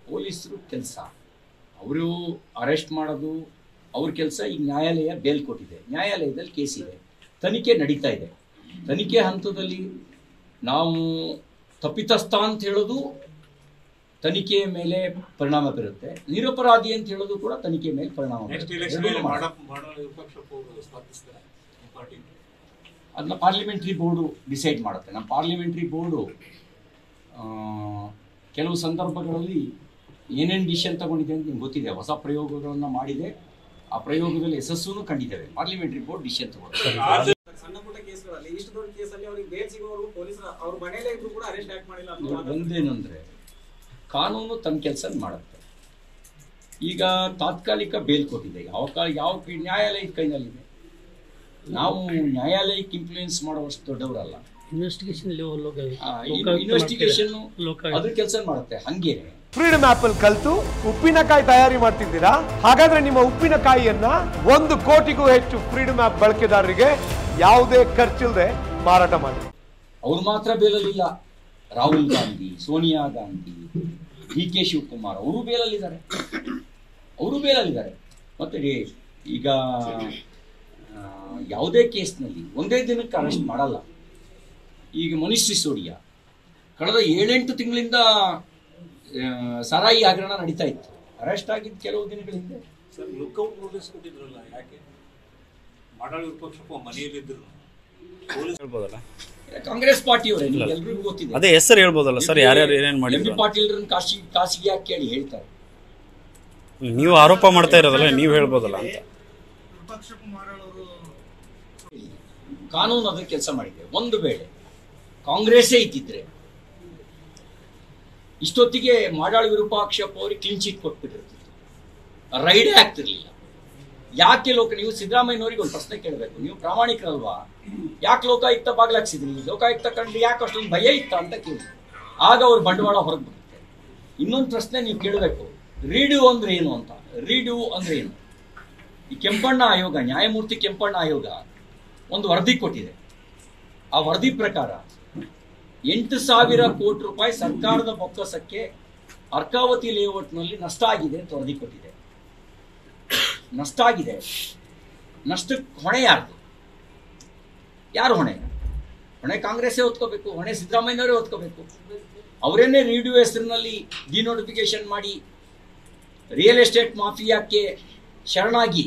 ಪೊಲೀಸರು ಕೆಲಸ ಅವರು ಅರೆಸ್ಟ್ ಮಾಡೋದು ಅವ್ರ ಕೆಲಸ ಈಗ ನ್ಯಾಯಾಲಯ ಬೇಲ್ ಕೊಟ್ಟಿದೆ ನ್ಯಾಯಾಲಯದಲ್ಲಿ ಕೇಸ್ ಇದೆ ತನಿಖೆ ನಡೀತಾ ಇದೆ ತನಿಖೆ ಹಂತದಲ್ಲಿ ನಾವು ತಪ್ಪಿತಸ್ಥ ಅಂತ ಹೇಳೋದು ತನಿಖೆಯ ಮೇಲೆ ಪರಿಣಾಮ ಬೀರುತ್ತೆ ನಿರಪರಾಧಿ ಅಂತ ಹೇಳೋದು ಕೂಡ ತನಿಖೆ ಮೇಲೆ ಪರಿಣಾಮ ನೆಕ್ಸ್ಟ್ ಬೀರುತ್ತೆ ಎಲೆಕ್ಷನ್ ಎರಡನ್ನೂ ಮಾಡ ಮಾಡ್ಬೇಕು. ಮಾಡೋ ವಿಪಕ್ಷ ಸ್ಪರ್ಧಿಸ್ತಾರೆ ಪಾರ್ಟಿ ಅದನ್ನ ಪಾರ್ಲಿಮೆಂಟ್ರಿ ಬೋರ್ಡು ಡಿಸೈಡ್ ಮಾಡುತ್ತೆ ನಮ್ಮ ಪಾರ್ಲಿಮೆಂಟ್ರಿ ಬೋರ್ಡು ಆ, ಕೆಲವು ಸಂದರ್ಭಗಳಲ್ಲಿ ಏನೇನು ಡಿಸಿಷನ್ ತಗೊಂಡಿದೆ ಅಂತ ನಿಮ್ಗೆ ಗೊತ್ತಿದೆ ಹೊಸ ಪ್ರಯೋಗಗಳನ್ನು ಮಾಡಿದೆ ಆ ಪ್ರಯೋಗದಲ್ಲಿ ಯಶಸ್ಸನ್ನು ಕಂಡಿದ್ದೇವೆ ಪಾರ್ಲಿಮೆಂಟ್ರಿ ಬೋರ್ಡ್ ಡಿಸಿಷನ್ ತಗೊಂಡು ಸಣ್ಣ ಪುಟ್ಟ ಕೇಸ್ಗಳಲ್ಲಿ ಇಷ್ಟು ದೊಡ್ಡ ಕೇಸಲ್ಲಿ ಅವ್ರಿಗೆ ಬೇಲ್ ಸಿಗೋವರೆಗೂ ಪೊಲೀಸರು ಅವ್ರ ಮನೆಯಲ್ಲೇ ಇದ್ರು ಕೂಡ ಅರೆಸ್ಟ್ ಯಾಕೆ ಮಾಡಿಲ್ಲ ಅಂತ ನೋಡಿ, ಒಂದೇನಂದ್ರೆ ಕಾನೂನು ತನ್ನ ಕೆಲಸ ಮಾಡುತ್ತೆ ಈಗ ತಾತ್ಕಾಲಿಕ ಬೇಲ್ ಕೊಟ್ಟಿದೆ ಯಾವ ಕಾ- ಯಾವ ಕೈ- ನ್ಯಾಯಾಲಯದ ಕೈನಲ್ಲಿದೆ ನಾವು ನ್ಯಾಯಾಲಯಕ್ಕೆ ಇನ್ಫ್ಲೂಯೆನ್ಸ್ ಮಾಡುವಷ್ಟು ದೊಡ್ಡವರಲ್ಲ ಇನ್ವೆಸ್ಟಿಗೇಷನ್ ಇನ್ವೆಸ್ಟಿಗೇಷನ್ ಲೋಕ ಅದ್ರ ಕೆಲಸ ಮಾಡುತ್ತೆ ಹಂಗೇನೆ ಫ್ರೀಡಮ್ ಆಪ್ ಅಲ್ಲಿ ಕಲ್ತು ಉಪ್ಪಿನಕಾಯಿ ತಯಾರಿ ಮಾಡ್ತಿದ್ದೀರಾ ಹಾಗಾದ್ರೆ ನಿಮ್ಮ ಉಪ್ಪಿನಕಾಯಿಯನ್ನ ಒಂದು ಕೋಟಿಗೂ ಹೆಚ್ಚು ಫ್ರೀಡಮ್ ಆಪ್ ಬಳಕೆದಾರರಿಗೆ ಯಾವುದೇ ಖರ್ಚಿಲ್ಲದೆ ಮಾರಾಟ ಮಾಡಿ ಅವ್ರು ಮಾತ್ರ ಬೇಲಲ್ಲಿಲ್ಲ ರಾಹುಲ್ ಗಾಂಧಿ ಸೋನಿಯಾ ಗಾಂಧಿ ಡಿ ಕೆ ಶಿವಕುಮಾರ್ ಅವರು ಬೇಲಲ್ಲಿದ್ದಾರೆ ಅವರು ಬೇಲಲ್ಲಿದ್ದಾರೆ ಮತ್ತೆ ರೀ, ಈಗ ಆ, ಯಾವುದೇ ಕೇಸ್ನಲ್ಲಿ ಒಂದೇ ದಿನಕ್ಕೆ ಅರೆಸ್ಟ್ ಮಾಡಲ್ಲ ಈಗ ಮನೀಶ್ ಸಿಸೋಡಿಯಾ ಕಳೆದ ಏಳೆಂಟು ತಿಂಗಳಿಂದ ಆ, ಸರಾಯಿ ಹಗರಣ ನಡೀತಾ ಇತ್ತು ಅರೆಸ್ಟ್ ಆಗಿದ್ದು ಕೆಲವು ದಿನಗಳ ಹಿಂದೆ ಸರ್ ಲುಕ್ಔಟ್ ನೋಟಿಸ್ ಕೊಟ್ಟಿದ್ರಲ್ಲ ಯಾಕೆ ಮಾಡಾಳ ವಿಪಕ್ಷ ಮನೆಯಲ್ಲಿದ್ರು ಪೊಲೀಸ್ ಹೇಳ್ಬೋದಲ್ಲ ಕಾಂಗ್ರೆಸ್ ಪಾರ್ಟಿಯವರೇ ನಿಮ್ಗೆ ಎಲ್ರಿಗೂ ಗೊತ್ತಿದೆ ಅದೇ ಹೆಸರು ಹೇಳ್ಬೋದಲ್ಲ ಸರ್ ಯಾರ್ಯಾರು ಏನೇನ್ ಎಂ ಮಾಡಿದ್ರು ಬಿ ಅಂತ. ಪಾಟೀಲ್ರನ್ನ ಕಾಶಿ ಕಾಸಿಗೆ ಯಾಕೆ ಕೇಳಿ ಹೇಳ್ತಾರೆ ನೀವು ಆರೋಪ ಮಾಡ್ತಾ ಇರೋದಲ್ಲ ನೀವು ಹೇಳ್ಬೋದಲ್ಲ ಅಂತ ಕಾನೂನು ಅದರ ಕೆಲಸ ಮಾಡಿದೆ ಒಂದು ವೇಳೆ ಕಾಂಗ್ರೆಸ್ಸೇ ಇದ್ದಿದ್ರೆ ಇಷ್ಟೊತ್ತಿಗೆ ಮಾಡಾಳ ವಿರೂಪಾಕ್ಷಪ್ಪ ಅವರಿಗೆ ಕ್ಲೀನ್ ಚೀಟ್ ಕೊಟ್ಬಿಟ್ಟಿರ್ತಿತ್ತು ರೈಡೇ ಆಗ್ತಿರ್ಲಿಲ್ಲ ಯಾಕೆ ಲೋಕ ನೀವು ಸಿದ್ದರಾಮಯ್ಯನವರಿಗೆ ಒಂದು ಪ್ರಶ್ನೆ ಕೇಳಬೇಕು ನೀವು ಪ್ರಾಮಾಣಿಕರಲ್ವಾ ಯಾಕೆ ಲೋಕಾಯುಕ್ತ ಬಾಗ್ಲಾಕ್ಸಿದ್ರಿ ಲೋಕಾಯುಕ್ತ ಕಂಡು ಯಾಕೆ ಅಷ್ಟೊಂದು ಭಯ ಇತ್ತ ಅಂತ ಕೇಳಿ ಆಗ ಅವ್ರ ಬಂಡವಾಳ ಹೊರಗೆ ಬರುತ್ತೆ ಇನ್ನೊಂದು ಪ್ರಶ್ನೆ ನೀವು ಕೇಳಬೇಕು ರೀಡು ಅಂದ್ರೆ ಏನು ಅಂತ ರೀಡು ಅಂದ್ರೆ ಏನು ಈ ಕೆಂಪಣ್ಣ ಆಯೋಗ ನ್ಯಾಯಮೂರ್ತಿ ಕೆಂಪಣ್ಣ ಆಯೋಗ ಒಂದು ವರದಿ ಕೊಟ್ಟಿದೆ ಆ ವರದಿ ಪ್ರಕಾರ ಎಂಟು ಸಾವಿರ ಕೋಟಿ ರೂಪಾಯಿ ಸರ್ಕಾರದ ಬೊಕ್ಕಸಕ್ಕೆ ಅರ್ಕಾವತಿ ಲೇಔಟ್ನಲ್ಲಿ ನಷ್ಟ ಆಗಿದೆ ಅಂತ ವರದಿ ಕೊಟ್ಟಿದೆ ನಷ್ಟ ಆಗಿದೆ ನಷ್ಟಕ್ಕೆ ಹೊಣೆ ಯಾರ್ದು ಯಾರು ಹೊಣೆ ಹೊಣೆ ಕಾಂಗ್ರೆಸ್ಸೇ ಹೊತ್ಕೋಬೇಕು ಹೊಣೆ ಸಿದ್ದರಾಮಯ್ಯನವರೇ ಹೊತ್ಕೋಬೇಕು ಅವರೇನೆ ರೀಡಿಯೋ ಹೆಸರಿನಲ್ಲಿ ಡಿನೋಟಿಫಿಕೇಶನ್ ಮಾಡಿ ರಿಯಲ್ ಎಸ್ಟೇಟ್ ಮಾಫಿಯಾಕ್ಕೆ ಶರಣಾಗಿ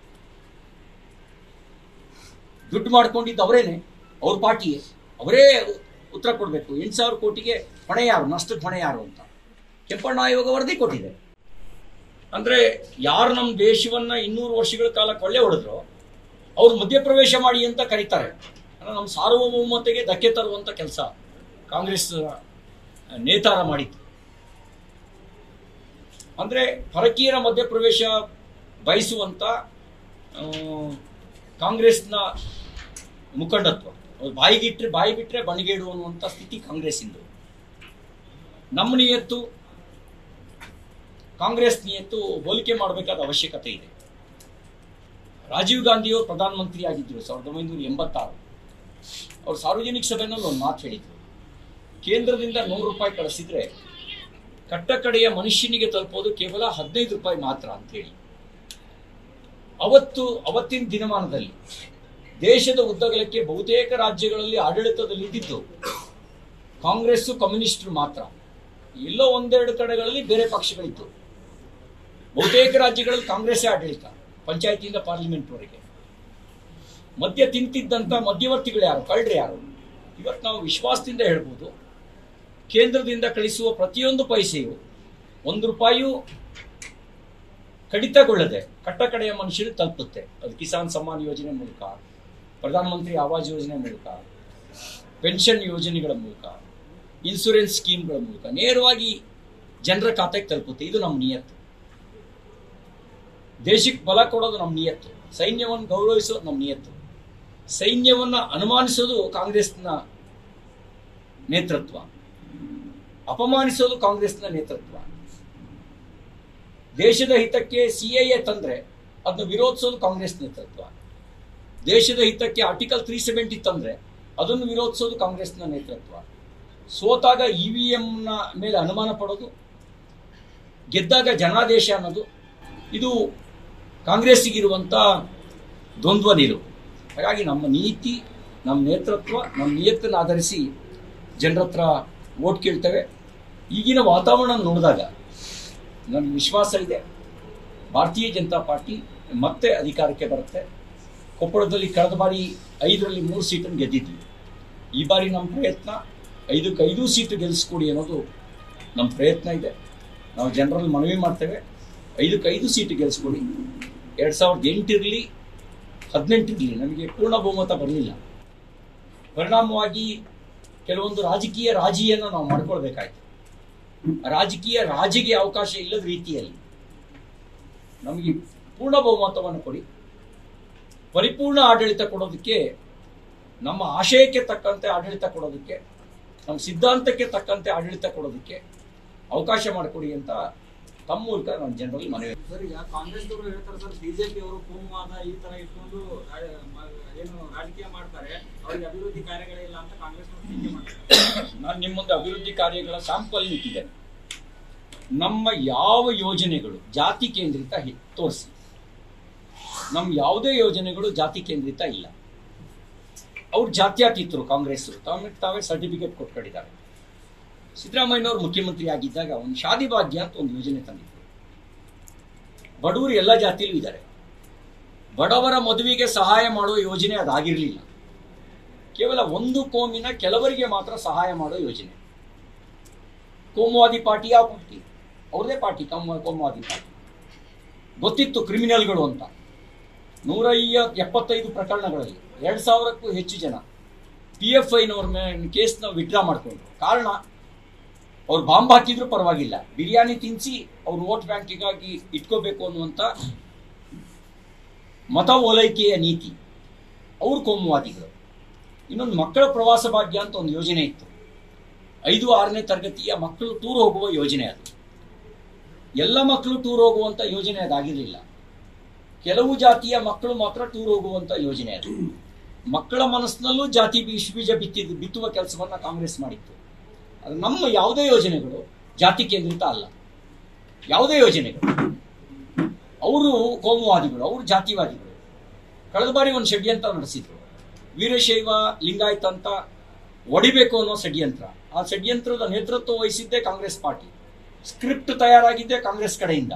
ದುಡ್ಡು ಮಾಡ್ಕೊಂಡಿದ್ದು ಅವರೇನೆ ಅವ್ರ ಪಾರ್ಟಿಯೇ ಅವರೇ ಉತ್ತರ ಕೊಡಬೇಕು ಎಂಟು ಸಾವಿರ ಕೋಟಿಗೆ ಹೊಣೆ ಯಾರು ನಷ್ಟಕ್ಕೆ ಹೊಣೆ ಯಾರು ಅಂತ ಕೆಂಪಣ್ಣ ಆಯೋಗ ವರದಿ ಕೊಟ್ಟಿದೆ ಅಂದ್ರೆ ಯಾರು ನಮ್ಮ ದೇಶವನ್ನ ಇನ್ನೂರು ವರ್ಷಗಳ ಕಾಲ ಕೊಳ್ಳೆ ಹೊಡೆದ್ರು ಅವ್ರು ಮಧ್ಯಪ್ರವೇಶ ಮಾಡಿ ಅಂತ ಕರೀತಾರೆ ಅಂದ್ರೆ ನಮ್ಮ ಸಾರ್ವಭೌಮತೆಗೆ ಧಕ್ಕೆ ತರುವಂತ ಕೆಲಸ ಕಾಂಗ್ರೆಸ್ ನೇತಾರ ಮಾಡಿತ್ತು ಅಂದ್ರೆ ಪರಕೀಯರ ಮಧ್ಯಪ್ರವೇಶ ಬಯಸುವಂತ ಆ, ಕಾಂಗ್ರೆಸ್ನ ಮುಖಂಡತ್ವ ಅವ್ರು ಬಾಯಿಗಿಟ್ರೆ ಬಾಯಿ ಬಿಟ್ರೆ ಬಣಿಗೇಡು ಅನ್ನುವಂಥ ಸ್ಥಿತಿ ಕಾಂಗ್ರೆಸ್ಸಿಂದು ನಮ್ಮ ನಿಯತ್ತು ಕಾಂಗ್ರೆಸ್ ನಿಯತ್ತು ಹೋಲಿಕೆ ಮಾಡಬೇಕಾದ ಅವಶ್ಯಕತೆ ಇದೆ ರಾಜೀವ್ ಗಾಂಧಿಯವರು ಪ್ರಧಾನಮಂತ್ರಿ ಆಗಿದ್ದರು ಸಾವಿರದ ಒಂಬೈನೂರ ಎಂಬತ್ತಾರು ಅವ್ರು ಸಾರ್ವಜನಿಕ ಸಭೆಯಲ್ಲಿ ಒಂದು ಮಾತು ಹೇಳಿದ್ರು ಕೇಂದ್ರದಿಂದ ನೂರು ರೂಪಾಯಿ ಕಳಿಸಿದ್ರೆ ಕಟ್ಟ ಕಡೆಯ ಮನುಷ್ಯನಿಗೆ ತಲುಪೋದು ಕೇವಲ ಹದಿನೈದು ರೂಪಾಯಿ ಮಾತ್ರ ಅಂತ ಹೇಳಿ ಅವತ್ತು ಅವತ್ತಿನ ದಿನಮಾನದಲ್ಲಿ ದೇಶದ ಉದ್ದಗಲಕ್ಕೆ ಬಹುತೇಕ ರಾಜ್ಯಗಳಲ್ಲಿ ಆಡಳಿತದಲ್ಲಿ ಇದ್ದಿದ್ದು ಕಾಂಗ್ರೆಸ್ಸು ಕಮ್ಯುನಿಸ್ಟರು ಮಾತ್ರ ಎಲ್ಲೋ ಒಂದೆರಡು ಕಡೆಗಳಲ್ಲಿ ಬೇರೆ ಪಕ್ಷಗಳಿತ್ತು ಬಹುತೇಕ ರಾಜ್ಯಗಳಲ್ಲಿ ಕಾಂಗ್ರೆಸ್ಸೇ ಆಡಳಿತ ಪಂಚಾಯತಿಯಿಂದ ಪಾರ್ಲಿಮೆಂಟ್ವರೆಗೆ ಮದ್ಯ ತಿಂತಿದ್ದಂಥ ಮಧ್ಯವರ್ತಿಗಳು ಯಾರು ಕಳ್ಳರು ಯಾರು ಇವತ್ತು ನಾವು ವಿಶ್ವಾಸದಿಂದ ಹೇಳ್ಬೋದು ಕೇಂದ್ರದಿಂದ ಕಳಿಸುವ ಪ್ರತಿಯೊಂದು ಪೈಸೆಯು ಒಂದು ರೂಪಾಯಿಯೂ ಕಡಿತಗೊಳ್ಳದೆ ಕಟ್ಟ ಕಡೆಯ ಮನುಷ್ಯರು ತಲುಪುತ್ತೆ ಅದು ಕಿಸಾನ್ ಸಮ್ಮಾನ್ ಯೋಜನೆ ಮೂಲಕ ಪ್ರಧಾನಮಂತ್ರಿ ಆವಾಸ್ ಯೋಜನೆ ಮೂಲಕ ಪೆನ್ಷನ್ ಯೋಜನೆಗಳ ಮೂಲಕ ಇನ್ಸೂರೆನ್ಸ್ ಸ್ಕೀಮ್ಗಳ ಮೂಲಕ ನೇರವಾಗಿ ಜನರ ಖಾತೆಗೆ ತಲುಪುತ್ತೆ ಇದು ನಮ್ಮ ನಿಯತ್ತು ದೇಶಕ್ಕೆ ಬಲ ಕೊಡೋದು ನಮ್ಮ ನಿಯತ್ತು ಸೈನ್ಯವನ್ನು ಗೌರವಿಸೋದು ನಮ್ಮ ನಿಯತ್ತು ಸೈನ್ಯವನ್ನ ಅನುಮಾನಿಸೋದು ಕಾಂಗ್ರೆಸ್ನ ನೇತೃತ್ವ ಅಪಮಾನಿಸೋದು ಕಾಂಗ್ರೆಸ್ನ ನೇತೃತ್ವ ದೇಶದ ಹಿತಕ್ಕೆ ಸಿಎಎ ತಂದ್ರೆ ಅದನ್ನು ವಿರೋಧಿಸೋದು ಕಾಂಗ್ರೆಸ್ ನೇತೃತ್ವ ದೇಶದ ಹಿತಕ್ಕೆ ಆರ್ಟಿಕಲ್ ತ್ರೀ ಸೆವೆಂಟಿ ತಂದ್ರೆ ಅದನ್ನು ವಿರೋಧಿಸೋದು ಕಾಂಗ್ರೆಸ್ನ ನೇತೃತ್ವ ಸೋತಾಗ ಇ ವಿ ಎಂನ ಮೇಲೆ ಅನುಮಾನ ಪಡೋದು ಗೆದ್ದಾಗ ಜನಾದೇಶ ಅನ್ನೋದು ಇದು ಕಾಂಗ್ರೆಸ್ಸಿಗಿರುವಂಥ ದ್ವಂದ್ವ ನಿಲುವು ಹಾಗಾಗಿ ನಮ್ಮ ನೀತಿ ನಮ್ಮ ನೇತೃತ್ವ ನಮ್ಮ ನಿಯತ್ತನ್ನು ಆಧರಿಸಿ ಜನರ ಹತ್ರ ಓಟ್ ಕೇಳ್ತೇವೆ ಈಗಿನ ವಾತಾವರಣ ನೋಡಿದಾಗ ನನಗೆ ವಿಶ್ವಾಸ ಇದೆ ಭಾರತೀಯ ಜನತಾ ಪಾರ್ಟಿ ಮತ್ತೆ ಅಧಿಕಾರಕ್ಕೆ ಬರುತ್ತೆ ಕೊಪ್ಪಳದಲ್ಲಿ ಕಳೆದ ಬಾರಿ ಐದರಲ್ಲಿ ಮೂರು ಸೀಟನ್ನು ಗೆದ್ದಿದ್ವಿ ಈ ಬಾರಿ ನಮ್ಮ ಪ್ರಯತ್ನ ಐದಕ್ಕೆ ಐದು ಸೀಟು ಗೆಲ್ಲಿಸ್ಕೊಡಿ ಅನ್ನೋದು ನಮ್ಮ ಪ್ರಯತ್ನ ಇದೆ ನಾವು ಜನರಲ್ಲಿ ಮನವಿ ಮಾಡ್ತೇವೆ ಐದಕ್ಕೆ ಐದು ಸೀಟು ಗೆಲ್ಲಿಸ್ಕೊಡಿ ಎರಡು ಸಾವಿರದ ಎಂಟಿರಲಿ ಹದಿನೆಂಟಿರಲಿ ನಮಗೆ ಪೂರ್ಣ ಬಹುಮತ ಬರಲಿಲ್ಲ ಪರಿಣಾಮವಾಗಿ ಕೆಲವೊಂದು ರಾಜಕೀಯ ರಾಜಿಯನ್ನು ನಾವು ಮಾಡ್ಕೊಳ್ಬೇಕಾಯ್ತು ರಾಜಕೀಯ ರಾಜಿಗೆ ಅವಕಾಶ ಇಲ್ಲದ ರೀತಿಯಲ್ಲಿ ನಮಗೆ ಪೂರ್ಣ ಬಹುಮತವನ್ನು ಕೊಡಿ ಪರಿಪೂರ್ಣ ಆಡಳಿತ ಕೊಡೋದಕ್ಕೆ ನಮ್ಮ ಆಶಯಕ್ಕೆ ತಕ್ಕಂತೆ ಆಡಳಿತ ಕೊಡೋದಕ್ಕೆ ನಮ್ಮ ಸಿದ್ಧಾಂತಕ್ಕೆ ತಕ್ಕಂತೆ ಆಡಳಿತ ಕೊಡೋದಕ್ಕೆ ಅವಕಾಶ ಮಾಡಿಕೊಡಿ ಅಂತ ತಮ್ಮ ಮೂಲಕ ನಾನು ಜನರಲ್ಲಿ ಮನವಿ ಸರ್ ಈಗ ಕಾಂಗ್ರೆಸ್ದವರು ಹೇಳ್ತಾರೆ ಸರ್ ಬಿಜೆಪಿ ಅವರು ಕೋಮುವಾದ ಈ ತರ ಇಟ್ಕೊಂಡು ಆ, ಮ- ಏನು ರಾಜಕೀಯ ಮಾಡ್ತಾರೆ ಅವ್ರಿಗೆ ಅಭಿವೃದ್ಧಿ ಕಾರ್ಯಗಳಿಲ್ಲ ಅಂತ ಕಾಂಗ್ರೆಸ್ ಟೀಕೆ ಮಾಡ್ತಾರೆ ನಾನು ನಿಮ್ಮ ಮುಂದೆ ಅಭಿವೃದ್ಧಿ ಕಾರ್ಯಗಳ ಸ್ಯಾಂಪಲ್ ಇಟ್ಟಿದ್ದೇನೆ ನಮ್ಮ ಯಾವ ಯೋಜನೆಗಳು ಜಾತಿ ಕೇಂದ್ರಿತ ಹಿ- ತೋರಿಸಿ ನಮ್ಮ ಯಾವುದೇ ಯೋಜನೆಗಳು ಜಾತಿ ಕೇಂದ್ರಿತ ಇಲ್ಲ ಅವ್ರು ಜಾತ್ಯತೀತರು ಕಾಂಗ್ರೆಸ್ ತಮಗೆ ತಾವೇ ಸರ್ಟಿಫಿಕೇಟ್ ಕೊಟ್ಕೊಂಡಿದ್ದಾರೆ ಸಿದ್ದರಾಮಯ್ಯನವರು ಮುಖ್ಯಮಂತ್ರಿ ಆಗಿದ್ದಾಗ ಒಂದು ಶಾದಿ ಭಾಗ್ಯ ಅಂತ ಒಂದು ಯೋಜನೆ ತಂದಿದ್ರು ಬಡವರು ಎಲ್ಲ ಜಾತಿಯಲ್ಲೂ ಇದ್ದಾರೆ ಬಡವರ ಮದುವೆಗೆ ಸಹಾಯ ಮಾಡುವ ಯೋಜನೆ ಅದಾಗಿರಲಿಲ್ಲ ಕೇವಲ ಒಂದು ಕೋಮಿನ ಕೆಲವರಿಗೆ ಮಾತ್ರ ಸಹಾಯ ಮಾಡೋ ಯೋಜನೆ ಕೋಮುವಾದಿ ಪಾರ್ಟಿ ಯಾವ ಪಾರ್ಟಿ ಅವ್ರದೇ ಪಾರ್ಟಿ ಕೋಮು ಕೋಮುವಾದಿ ಪಾರ್ಟಿ ಗೊತ್ತಿತ್ತು ಕ್ರಿಮಿನಲ್ಗಳು ಅಂತ ನೂರ ಎಪ್ಪತ್ತೈದು ಪ್ರಕರಣಗಳಲ್ಲಿ ಎರಡು ಸಾವಿರಕ್ಕೂ ಹೆಚ್ಚು ಜನ ಪಿ ಎಫ್ ಐನವ್ರ ಮೇಲೆ ಕೇಸ್ನ ವಿಡ್ರಾ ಮಾಡಿಕೊಂಡ್ರು ಕಾರಣ ಅವ್ರು ಬಾಂಬ್ ಹಾಕಿದ್ರು ಪರವಾಗಿಲ್ಲ ಬಿರಿಯಾನಿ ತಿನ್ನಿಸಿ ಅವ್ರು ವೋಟ್ ಬ್ಯಾಂಕಿಗಾಗಿ ಇಟ್ಕೋಬೇಕು ಅನ್ನುವಂಥ ಮತ ಓಲೈಕೆಯ ನೀತಿ ಅವ್ರು ಕೋಮುವಾದಿಗಳು ಇನ್ನೊಂದು ಮಕ್ಕಳ ಪ್ರವಾಸ ಭಾಗ್ಯ ಅಂತ ಒಂದು ಯೋಜನೆ ಇತ್ತು ಐದು ಆರನೇ ತರಗತಿಯ ಮಕ್ಕಳು ಟೂರ್ ಹೋಗುವ ಯೋಜನೆ ಅದು ಎಲ್ಲ ಮಕ್ಕಳು ಟೂರ್ ಹೋಗುವಂತ ಯೋಜನೆ ಅದಾಗಿರಲಿಲ್ಲ ಕೆಲವು ಜಾತಿಯ ಮಕ್ಕಳು ಮಾತ್ರ ಟೂರ್ ಹೋಗುವಂತ ಯೋಜನೆ ಅದು ಮಕ್ಕಳ ಮನಸ್ಸಿನಲ್ಲೂ ಜಾತಿ ಬೀಜ ಬೀಜ ಬಿತ್ತಿದ್ದು ಬಿತ್ತುವ ಕೆಲಸವನ್ನ ಕಾಂಗ್ರೆಸ್ ಮಾಡಿತ್ತು ಅದು ನಮ್ಮ ಯಾವುದೇ ಯೋಜನೆಗಳು ಜಾತಿ ಕೇಂದ್ರಿತ ಅಲ್ಲ ಯಾವುದೇ ಯೋಜನೆಗಳು ಅವರು ಕೋಮುವಾದಿಗಳು ಅವರು ಜಾತಿವಾದಿಗಳು ಕಳೆದ ಬಾರಿ ಒಂದು ಷಡ್ಯಂತ್ರ ನಡೆಸಿದ್ರು ವೀರಶೈವ ಲಿಂಗಾಯತ ಅಂತ ಹೊಡಿಬೇಕು ಅನ್ನೋ ಷಡ್ಯಂತ್ರ ಆ ಷಡ್ಯಂತ್ರದ ನೇತೃತ್ವ ವಹಿಸಿದ್ದೇ ಕಾಂಗ್ರೆಸ್ ಪಾರ್ಟಿ ಸ್ಕ್ರಿಪ್ಟ್ ತಯಾರಾಗಿದ್ದೇ ಕಾಂಗ್ರೆಸ್ ಕಡೆಯಿಂದ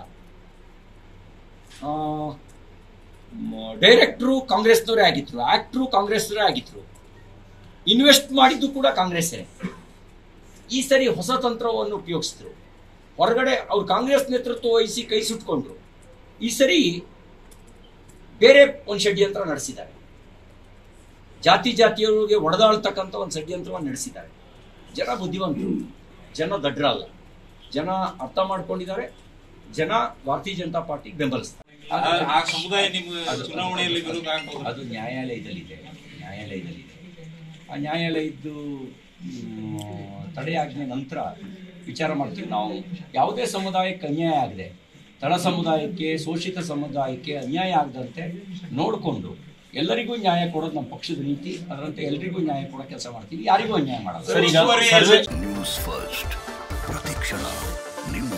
ಡೈರೆಕ್ಟ್ರು ಕಾಂಗ್ರೆಸ್ನವರೇ ಆಗಿದ್ರು ಆಕ್ಟ್ರು ಕಾಂಗ್ರೆಸ್ನವರೇ ಆಗಿದ್ರು ಇನ್ವೆಸ್ಟ್ ಮಾಡಿದ್ದು ಕೂಡ ಕಾಂಗ್ರೆಸ್ಸೇ ಈ ಸರಿ ಹೊಸ ತಂತ್ರವನ್ನು ಉಪಯೋಗಿಸಿದ್ರು ಹೊರಗಡೆ ಅವ್ರು ಕಾಂಗ್ರೆಸ್ ನೇತೃತ್ವ ವಹಿಸಿ ಕೈ ಸುಟ್ಕೊಂಡ್ರು ಈ ಸರಿ ಬೇರೆ ಒಂದು ಷಡ್ಯಂತ್ರ ನಡೆಸಿದ್ದಾರೆ ಜಾತಿ ಜಾತಿಯವರಿಗೆ ಒಡೆದಾಳ್ತಕ್ಕಂಥ ಒಂದು ಷಡ್ಯಂತ್ರವನ್ನು ನಡೆಸಿದ್ದಾರೆ ಜನ ಬುದ್ಧಿವಂತರು ಜನ ದಡ್ರಲ್ಲ ಜನ ಅರ್ಥ ಮಾಡ್ಕೊಂಡಿದ್ದಾರೆ ಜನ ಭಾರತೀಯ ಜನತಾ ಪಾರ್ಟಿಗೆ ಬೆಂಬಲಿಸ್ತಾರೆ ಆ- ಆ ಸಮುದಾಯ ನಿಮ್ಮ ಚುನಾವಣೆಯಲ್ಲಿ ವಿರೋಧ ಆಗ್ಬೋದು ಅದು ನ್ಯಾಯಾಲಯದಲ್ಲಿದೆ ನ್ಯಾಯಾಲಯದಲ್ಲಿದೆ ಆ ನ್ಯಾಯಾಲಯದ್ದು ಮ್, ತಡೆಯಾಜ್ಞೆ ನಂತರ ವಿಚಾರ ಮಾಡ್ತೀವಿ ನಾವು ಯಾವುದೇ ಸಮುದಾಯಕ್ಕೆ ಅನ್ಯಾಯ ಆಗದೆ ತಳ ಸಮುದಾಯಕ್ಕೆ ಶೋಷಿತ ಸಮುದಾಯಕ್ಕೆ ಅನ್ಯಾಯ ಆಗದಂತೆ ನೋಡಿಕೊಂಡು ಎಲ್ಲರಿಗೂ ನ್ಯಾಯ ಕೊಡೋದು ನಮ್ಮ ಪಕ್ಷದ ನೀತಿ ಅದರಂತೆ ಎಲ್ಲರಿಗೂ ನ್ಯಾಯ ಕೊಡೋ ಕೆಲಸ ಮಾಡ್ತೀವಿ ಯಾರಿಗೂ ಅನ್ಯಾಯ ಮಾಡಲ್ಲ ಉಸ್ತುವಾರಿ ನ್ಯೂಸ್ ಫಸ್ಟ್ ಪ್ರತಿಕ್ಷಣ ನಿಮ್ಮ